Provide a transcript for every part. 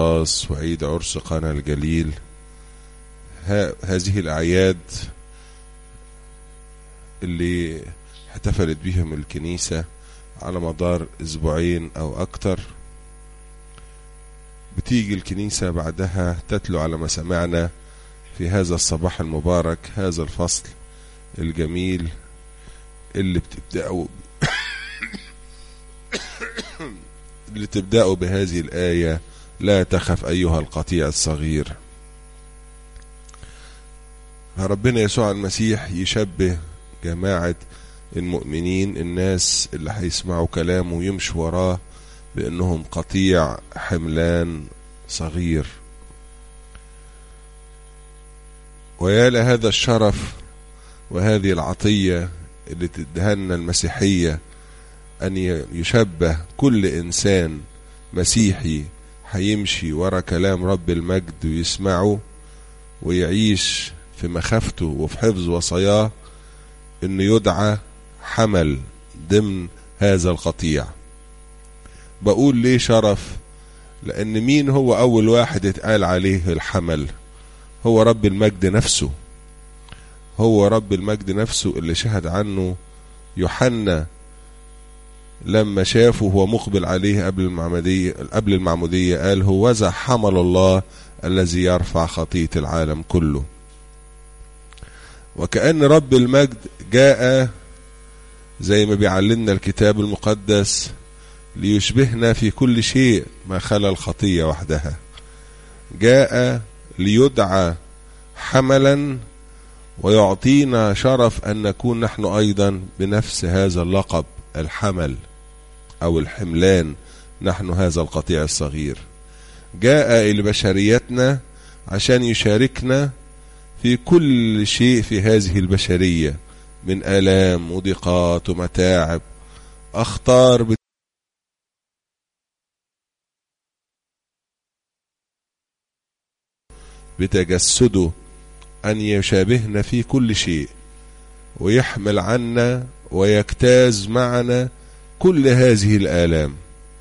الراس وعيد عرس قنا الجليل ها هذه الأعياد اللي احتفلت بهم الكنيسة على مدار أسبوعين أو أكتر بتيجي الكنيسة بعدها تتلو على مسامعنا في هذا الصباح المبارك هذا الفصل الجميل اللي بتبدأوا اللي تبدأوا بهذه الآية لا تخف أيها القطيع الصغير ربنا يسوع المسيح يشبه جماعة المؤمنين الناس اللي هيسمعوا كلامه ويمشوا وراه بأنهم قطيع حملان صغير ويا لهذا الشرف وهذه العطية اللي تدهنا المسيحية أن يشبه كل إنسان مسيحي هيمشي ورا كلام رب المجد ويسمعه ويعيش في مخافته وفي حفظ وصاياه انه يدعى حمل ضمن هذا القطيع بقول ليه شرف لان مين هو اول واحد اتقال عليه الحمل هو رب المجد نفسه هو رب المجد نفسه اللي شهد عنه يوحنا لما شافه وهو مقبل عليه قبل المعمودية قبل المعمودية قال هوذا حمل الله الذي يرفع خطية العالم كله وكأن رب المجد جاء زي ما بيعلمنا الكتاب المقدس ليشبهنا في كل شيء ما خلا الخطية وحدها جاء ليدعى حملا ويعطينا شرف أن نكون نحن أيضا بنفس هذا اللقب الحمل أو الحملان نحن هذا القطيع الصغير جاء إلى بشريتنا عشان يشاركنا في كل شيء في هذه البشرية من آلام وضيقات ومتاعب أخطار بت... بتجسده أن يشابهنا في كل شيء ويحمل عنا ويجتاز معنا كل هذه الآلام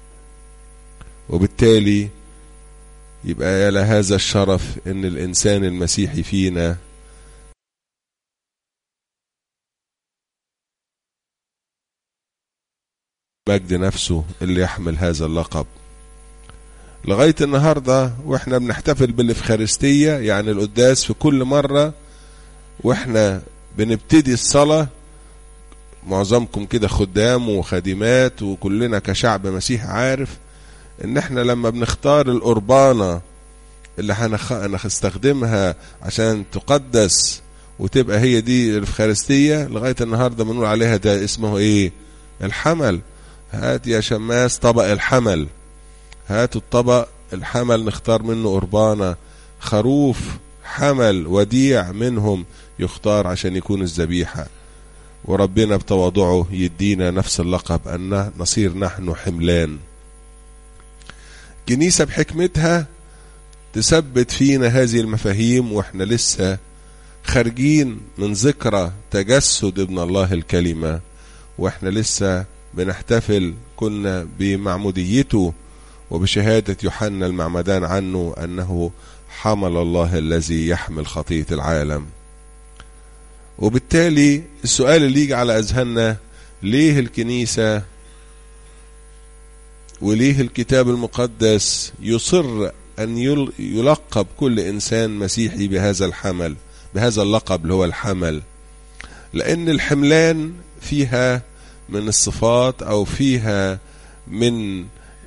وبالتالي يبقى يا لهذا الشرف ان الانسان المسيحي فينا مجد نفسه اللي يحمل هذا اللقب لغاية النهاردة واحنا بنحتفل بالإفخارستية يعني القداس في كل مرة واحنا بنبتدي الصلاة معظمكم كده خدام وخادمات وكلنا كشعب مسيحي عارف ان احنا لما بنختار القربانة اللي هنستخدمها عشان تقدس وتبقى هي دي الافخارستية لغاية النهاردة بنقول عليها ده اسمه ايه الحمل هات يا شماس طبق الحمل هاتوا الطبق الحمل نختار منه قربانة خروف حمل وديع منهم يختار عشان يكون الذبيحة وربنا بتواضعه يدينا نفس اللقب أن نصير نحن حملان كنيسة بحكمتها تثبت فينا هذه المفاهيم واحنا لسه خارجين من ذكرى تجسد ابن الله الكلمة واحنا لسه بنحتفل كنا بمعموديته وبشهادة يوحنا المعمدان عنه أنه حمل الله الذي يحمل خطية العالم وبالتالي السؤال اللي يجي على أذهاننا ليه الكنيسة وليه الكتاب المقدس يصر أن يلقب كل إنسان مسيحي بهذا الحمل بهذا اللقب اللي هو الحمل لأن الحملان فيها من الصفات أو فيها من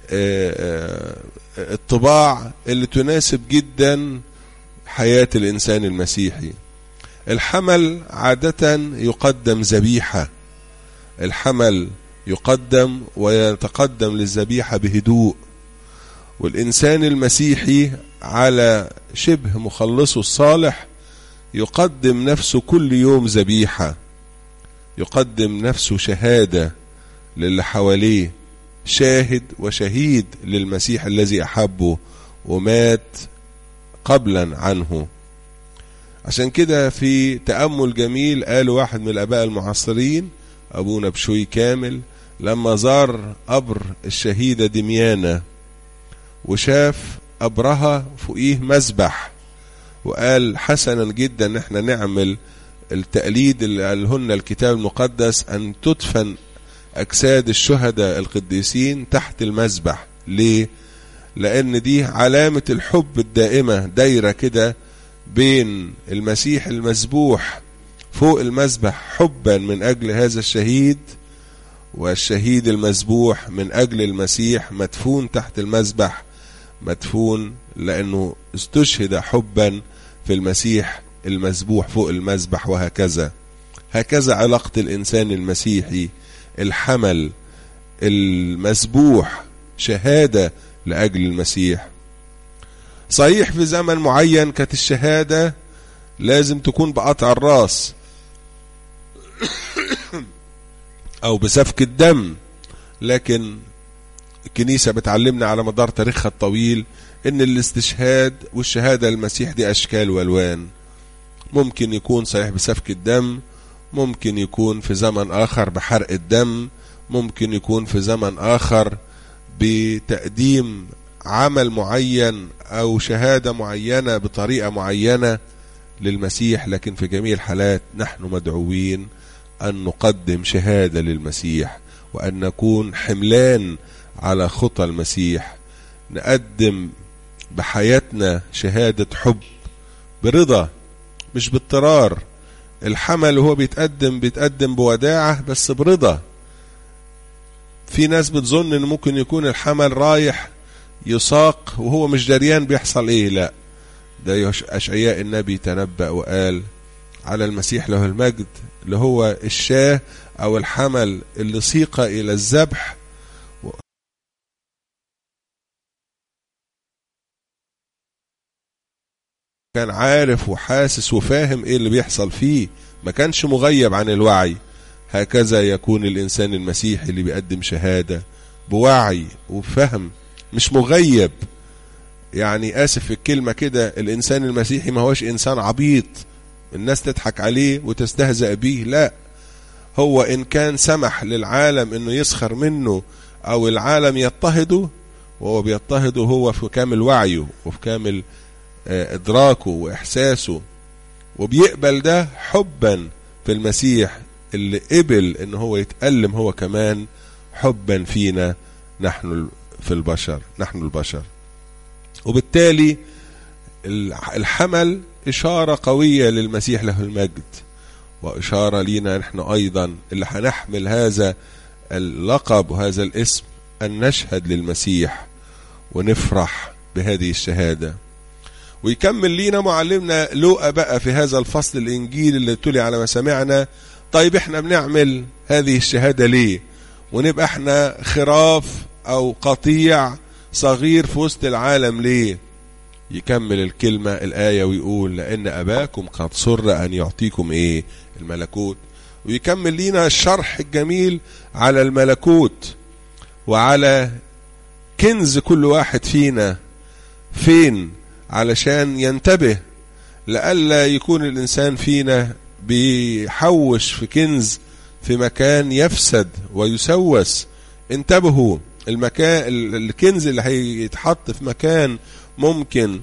الطباع اللي تناسب جدا حياة الإنسان المسيحي الحمل عادة يقدم ذبيحة الحمل يقدم ويتقدم للذبيحة بهدوء والإنسان المسيحي على شبه مخلصه الصالح يقدم نفسه كل يوم ذبيحة يقدم نفسه شهادة للي حواليه شاهد وشهيد للمسيح الذي أحبه ومات قبلا عنه عشان كده في تأمل جميل قال واحد من الآباء المعاصرين أبونا بشوي كامل لما زار قبر الشهيدة دميانة وشاف أبرهة فوقيه مذبح وقال حسنا جدا ان احنا نعمل التقليد اللي قالهن الكتاب المقدس ان تدفن اجساد الشهداء القديسين تحت المذبح ليه لان دي علامة الحب الدائمة دايرة كده بين المسيح المذبوح فوق المذبح حبا من اجل هذا الشهيد والشهيد المذبوح من اجل المسيح مدفون تحت المذبح مدفون لانه استشهد حبا في المسيح المذبوح فوق المذبح وهكذا هكذا علاقة الإنسان المسيحي الحمل المذبوح شهادة لأجل المسيح صحيح في زمن معين كانت الشهادة لازم تكون بقطع الراس أو بسفك الدم لكن الكنيسة بتعلمنا على مدار تاريخها الطويل ان الاستشهاد والشهادة للمسيح دي اشكال والوان ممكن يكون صحيح بسفك الدم ممكن يكون في زمن اخر بحرق الدم ممكن يكون في زمن اخر بتقديم عمل معين او شهادة معينة بطريقة معينة للمسيح لكن في جميع الحالات نحن مدعوين ان نقدم شهادة للمسيح وان نكون حملان على خطى المسيح نقدم بحياتنا شهادة حب برضا مش باضطرار الحمل وهو بيتقدم بيتقدم بوداعة بس برضا في ناس بتظن ان ممكن يكون الحمل رايح يساق وهو مش دريان بيحصل ايه لا ده اشعياء النبي تنبأ وقال على المسيح له المجد اللي هو الشاه او الحمل اللي سيق الى الذبح كان عارف وحاسس وفاهم ايه اللي بيحصل فيه ما كانش مغيب عن الوعي هكذا يكون الانسان المسيحي اللي بيقدم شهادة بوعي وفهم مش مغيب يعني اسف في الكلمة كده الانسان المسيحي ما هوش انسان عبيط الناس تضحك عليه وتستهزأ بيه لا هو ان كان سمح للعالم انه يسخر منه او العالم يضطهده وهو بيضطهده هو في كامل وعيه وفي كامل ادراكه واحساسه وبيقبل ده حبا في المسيح اللي قبل ان هو يتألم هو كمان حبا فينا نحن في البشر نحن البشر وبالتالي الحمل إشارة قوية للمسيح له المجد وإشارة لينا نحن أيضا اللي هنحمل هذا اللقب وهذا الاسم أن نشهد للمسيح ونفرح بهذه الشهاده ويكمل لينا معلمنا لوقا بقى في هذا الفصل الانجيل اللي تلي على مسامعنا طيب احنا بنعمل هذه الشهادة ليه ونبقى احنا خراف او قطيع صغير في وسط العالم ليه يكمل الكلمة الآية ويقول لأن أباكم قد سر أن يعطيكم إيه الملكوت ويكمل لينا الشرح الجميل على الملكوت وعلى كنز كل واحد فينا فين علشان ينتبه لئلا يكون الإنسان فينا بيحوش في كنز في مكان يفسد ويسوس انتبهوا المكان الكنز اللي هيتحط في مكان ممكن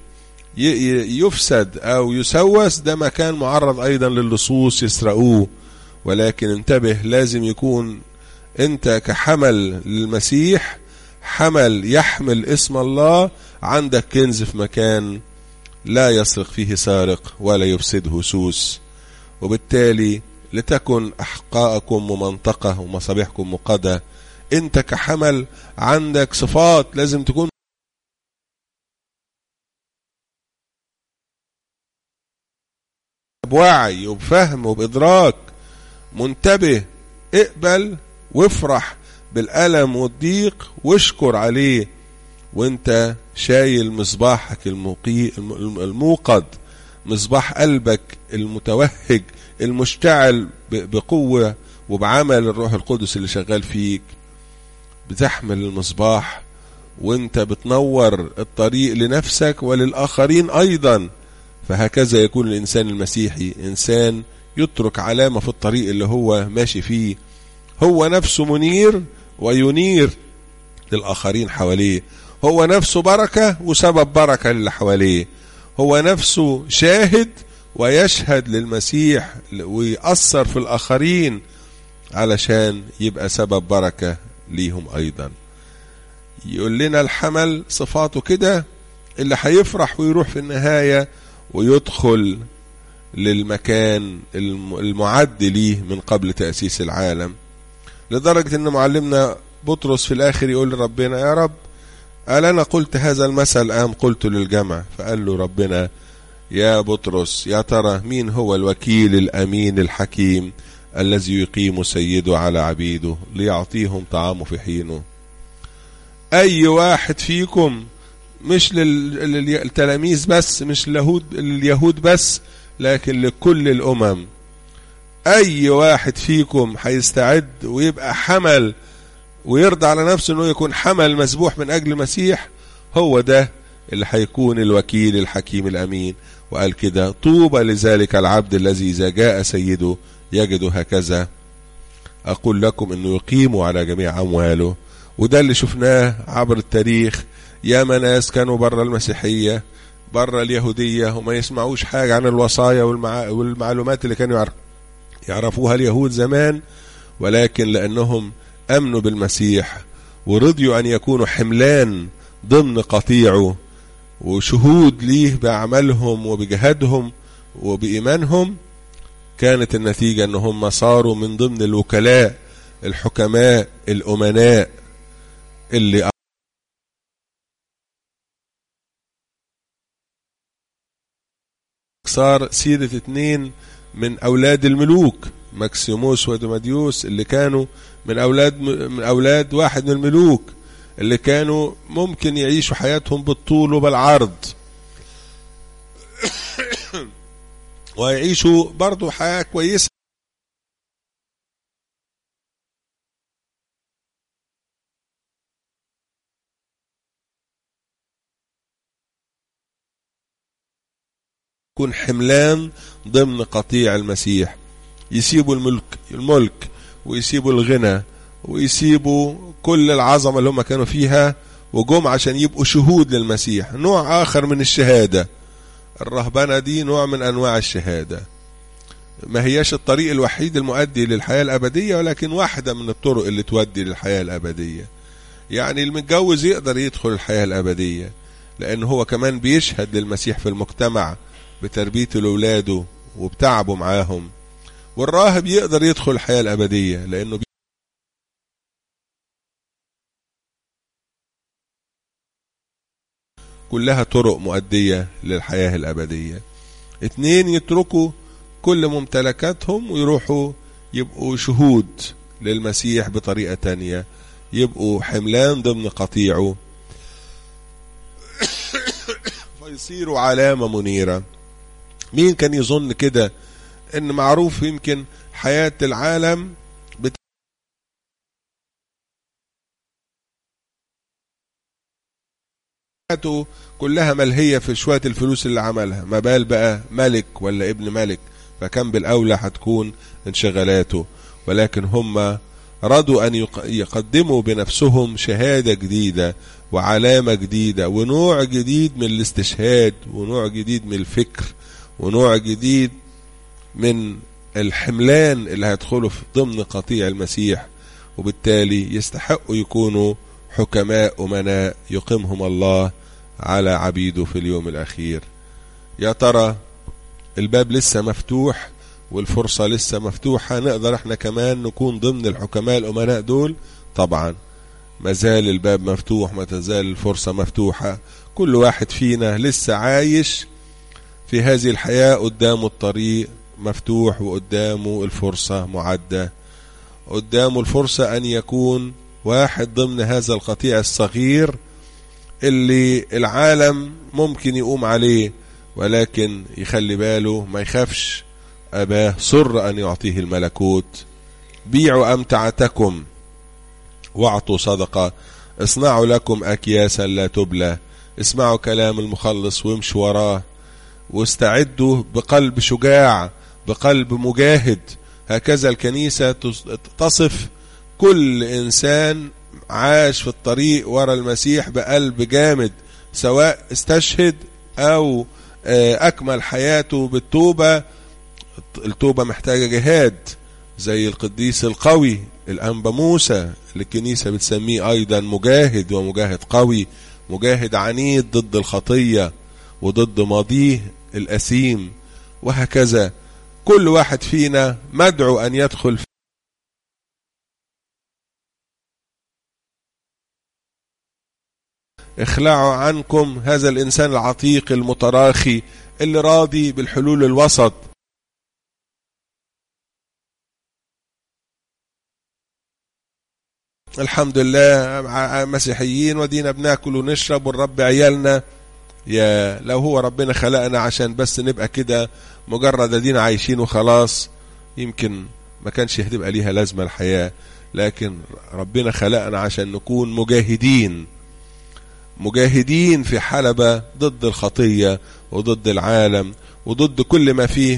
يفسد او يسوس ده مكان معرض ايضا للصوص يسرقوه ولكن انتبه لازم يكون انت كحمل للمسيح حمل يحمل اسم الله عندك كنز في مكان لا يسرق فيه سارق ولا يفسده سوس وبالتالي لتكن أحقاءكم ومنطقة ومصابيحكم مقدة انت كحمل عندك صفات لازم تكون بوعي وبفهم وبإدراك منتبه اقبل وافرح بالألم والضيق واشكر عليه وانت شايل مصباحك المقي الموقد مصباح قلبك المتوهج المشتعل بقوة وبعمل الروح القدس اللي شغال فيك بتحمل المصباح وانت بتنور الطريق لنفسك وللآخرين أيضا فهكذا يكون الإنسان المسيحي إنسان يترك علامة في الطريق اللي هو ماشي فيه هو نفسه منير وينير للآخرين حواليه هو نفسه بركة وسبب بركة للي حواليه هو نفسه شاهد ويشهد للمسيح ويأثر في الآخرين علشان يبقى سبب بركة ليهم أيضا يقول لنا الحمل صفاته كده اللي هيفرح ويروح في النهاية ويدخل للمكان المعد ليه من قبل تأسيس العالم لدرجة ان معلمنا بطرس في الاخر يقول لربنا يا رب قال انا قلت هذا المثل ام قلت للجمع فقال له ربنا يا بطرس يا ترى مين هو الوكيل الامين الحكيم الذي يقيم سيده على عبيده ليعطيهم طعامه في حينه اي واحد فيكم مش للتلاميذ بس مش لليهود لليهود بس لكن لكل الامم اي واحد فيكم هيستعد ويبقى حمل ويرضى على نفسه انه يكون حمل مسبوح من اجل المسيح هو ده اللي هيكون الوكيل الحكيم الامين وقال كده طوبى لذلك العبد الذي اذا جاء سيده يجد هكذا اقول لكم انه يقيم على جميع امواله وده اللي شفناه عبر التاريخ ياما ناس كانوا بره المسيحيه بره اليهوديه وما يسمعوش حاجه عن الوصايا والمع... والمعلومات اللي كانوا يعرفوا يعرفوها اليهود زمان ولكن لأنهم أمنوا بالمسيح ورضيوا أن يكونوا حملان ضمن قطيعه وشهود ليه بأعمالهم وبجهادهم وبإيمانهم كانت النتيجة أن هم صاروا من ضمن الوكلاء الحكماء الأمناء اللي صار سيرة اتنين من أولاد الملوك ماكسيموس ودوماديوس اللي كانوا من أولاد من أولاد واحد من الملوك اللي كانوا ممكن يعيشوا حياتهم بالطول وبالعرض ويعيشوا برضو حياة كويسة يكون حملان ضمن قطيع المسيح يسيبوا الملك الملك ويسيبوا الغنى ويسيبوا كل العظمة اللي هم كانوا فيها وجم عشان يبقوا شهود للمسيح نوع آخر من الشهادة الرهبنة دي نوع من أنواع الشهادة ما هياش الطريق الوحيد المؤدي للحياة الأبدية ولكن واحدة من الطرق اللي تودي للحياة الأبدية يعني المتجوز يقدر يدخل الحياة الأبدية لأن هو كمان بيشهد للمسيح في المجتمع بتربيته لأولاده وبتعبه معاهم والراهب يقدر يدخل الحياة الأبدية لأنه بي... كلها طرق مؤدية للحياة الأبدية اتنين يتركوا كل ممتلكاتهم ويروحوا يبقوا شهود للمسيح بطريقة تانية يبقوا حملان ضمن قطيعه فيصيروا علامة منيرة مين كان يظن كده ان معروف يمكن حياة العالم بت... حياته كلها ملهية في شوية الفلوس اللي عملها ما بال بقى ملك ولا ابن ملك فكان بالأولى هتكون انشغالاته ولكن هم رضوا أن يقدموا بنفسهم شهادة جديدة وعلامة جديدة ونوع جديد من الاستشهاد ونوع جديد من الفكر ونوع جديد من الحملان اللي هيدخلوا في ضمن قطيع المسيح وبالتالي يستحقوا يكونوا حكماء أمناء يقيمهم الله على عبيده في اليوم الأخير يا ترى الباب لسه مفتوح والفرصة لسه مفتوحة نقدر احنا كمان نكون ضمن الحكماء الأمناء دول طبعا ما زال الباب مفتوح ما تزال الفرصة مفتوحة كل واحد فينا لسه عايش في هذه الحياة قدامه الطريق مفتوح وقدامه الفرصة معدة قدامه الفرصة أن يكون واحد ضمن هذا القطيع الصغير اللي العالم ممكن يقوم عليه ولكن يخلي باله ما يخافش أباه صر أن يعطيه الملكوت بيعوا أمتعتكم واعطوا صدقة اصنعوا لكم أكياسا لا تبلى اسمعوا كلام المخلص وامشوا وراه واستعدوا بقلب شجاع بقلب مجاهد هكذا الكنيسة تصف كل إنسان عاش في الطريق ورا المسيح بقلب جامد سواء استشهد او اكمل حياته بالتوبة التوبة محتاجة جهاد زي القديس القوي الانبا موسى اللي الكنيسة بتسميه ايضا مجاهد ومجاهد قوي مجاهد عنيد ضد الخطية وضد ماضيه الأثيم وهكذا كل واحد فينا مدعو أن يدخل في اخلعوا عنكم هذا الإنسان العتيق المتراخي اللي راضي بالحلول الوسط الحمد لله مسيحيين ودينا بناكل ونشرب والرب عيالنا يا لو هو ربنا خلقنا عشان بس نبقى كده مجرد ادينا عايشين وخلاص يمكن ما كانش هتبقى ليها لازمة الحياة لكن ربنا خلقنا عشان نكون مجاهدين مجاهدين في حلبة ضد الخطية وضد العالم وضد كل ما فيه